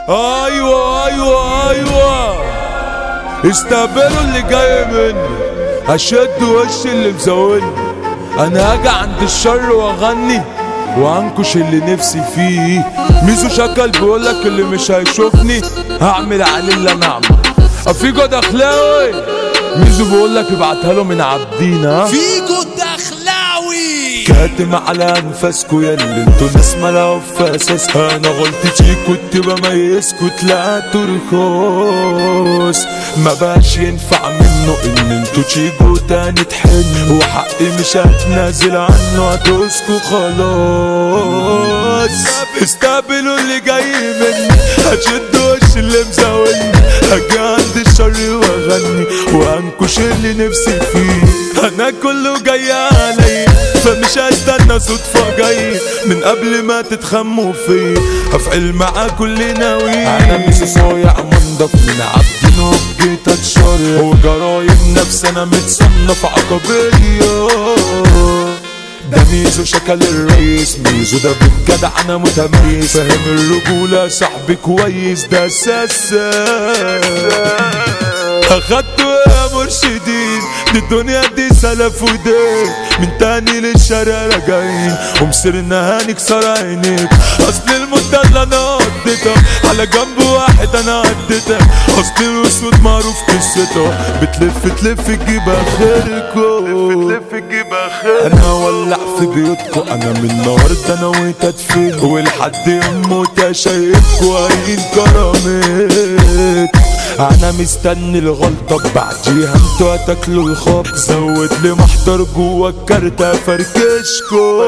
ايوه ايوه ايوه استقبلوا اللي جاي مني اشد وش اللي مزولني انا هاجي عند الشر واغني وانكش اللي نفسي فيه ميزو شكل بيقولك اللي مش هيشوفني هعمل عليه اللي انا اعمل افيجو دخلاوي ميزو بيقولك ابعتها له من عبدينا فيجو الدخلاوي كاتم على انفاسكو يا اللي انتوا ناس ملاو في اساسها انا غلطتي كنت بميزكو طلعتوا رخاص ما بقاش ينفع منه ان انتوا تيجوا تاني تحنوا وحقي مش هتنازل عنه هتسكوا خلاص استقبلوا اللي جاي مني هشد وش اللي مزاولني هاجي عند الشر واغني وانكش اللي نفسي فيه انا كله جاي عليا فمش هستنى صدفة جاي من قبل ما تتخموا فيا افعل معاكوا اللي ناوي انا مش صايع منضف من عبد نبجيت اتشر وجرايم نفسي انا متصنف عقبية ده ميزو شكل الرئيس ميزو ده بالجدع انا متميز فاهم الرجولة صاحبي كويس ده اساسا اخدته يا مرشدين دي الدنيا دي سلف ودين من تاني للشارع راجعين ومصيرنا هنكسر عينيك اصل المدة اللي انا قضيتها على جنب واحد انا عديتها اصل الاسود معروف قصتها بتلف تلف تجيب اخركم تلف تجيب اخركم انا ولع في بيوتكم انا من النهارده نويت ادفن ولحد يوم شايفكوا قايلين كرامتكم انا مستني الغلطة بعديها انتوا هتاكلوا الخط زود لي محضر جوا الكارت افركشكو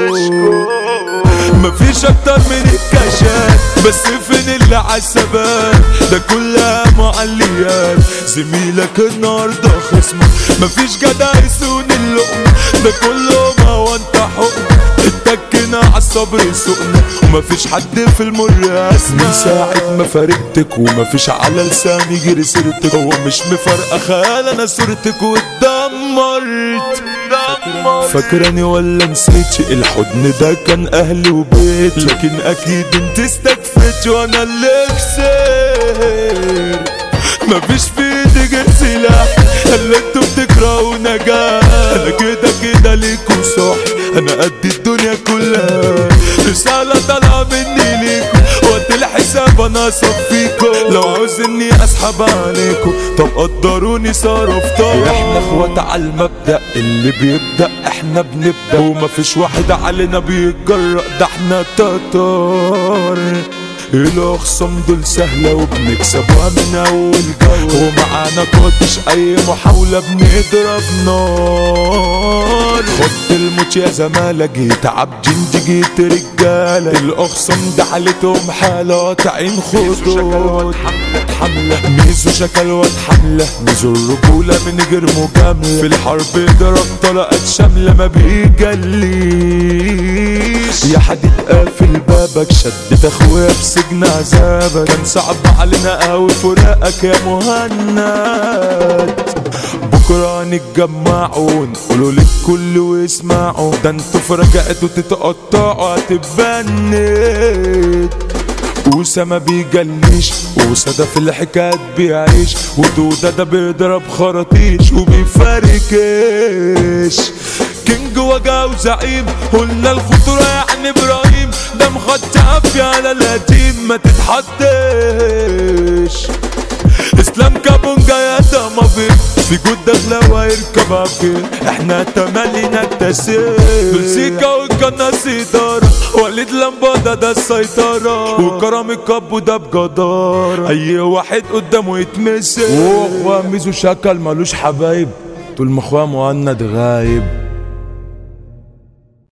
مفيش اكتر من الكاشات بس فين اللي عالثبات ده كلها معليات زميلك النهارده خصمك مفيش جدع يسون اللقمة ده كله ما هو انت حكم اتكنا عالصبر سوقنا ومفيش حد في المر اسمع من ساعة ما فارقتك ومفيش على لساني غير سيرتك هو مش مفرقة خيال انا صورتك واتدمرت فاكراني ولا نسيتش الحضن ده كان اهلي وبيت لكن اكيد انت استكفيت وانا اللي خسرت مفيش في ايدي غير سلاح اللي انتوا بتكرهوا نجاح انا كده كده ليكوا صح انا قد الدنيا كلها رسالة طالعة مني ليكوا وقت الحساب انا صفيكوا لو عاوز اني اسحب عليكوا طب قدروني صرفتها احنا اخوات على المبدأ اللي بيبدأ احنا بنبدأ ومفيش واحد علينا بيتجرأ ده احنا تتار الاخصام دول سهلة وبنكسبها من اول جو ومعانا قاتش اي محاولة بنضرب نار خد الموت يا زمالة جيت عبدين دي جيت رجالة الاخصام ده حالتهم حالة قاطعين خدود حملة ميزو شكل واد حملة ميزو الرجولة من غير مجاملة في الحرب ضرب طلقات شاملة ما بيجليش يا حديد قافل بابك شدت اخويا بسجن عذابك كان صعب علينا قوي فراقك يا مهند بكرة نتجمعوا ونقولوا للكل ويسمعوا ده انتوا في رجعتوا تتقطعوا هتبند وسا ما بيجليش وسا ده في الحكايات بيعيش ودودة ده بيضرب خراطيش وبيفركش كينج وجا وزعيم قلنا الخطورة يعني ابراهيم ده مخط عافية على القديم ما تتحدش اسلام كابونجا يا دمبي في جود داخلة ويركب عفير احنا تملينا التسير بالسيكا والقناص إدارة وليد لمبادة ده السيطرة وكرم الكابو ده بجدارة أي واحد قدامه يتمسك واخوة ميزو شكل ملوش حبايب طول ما اخويا مهند غايب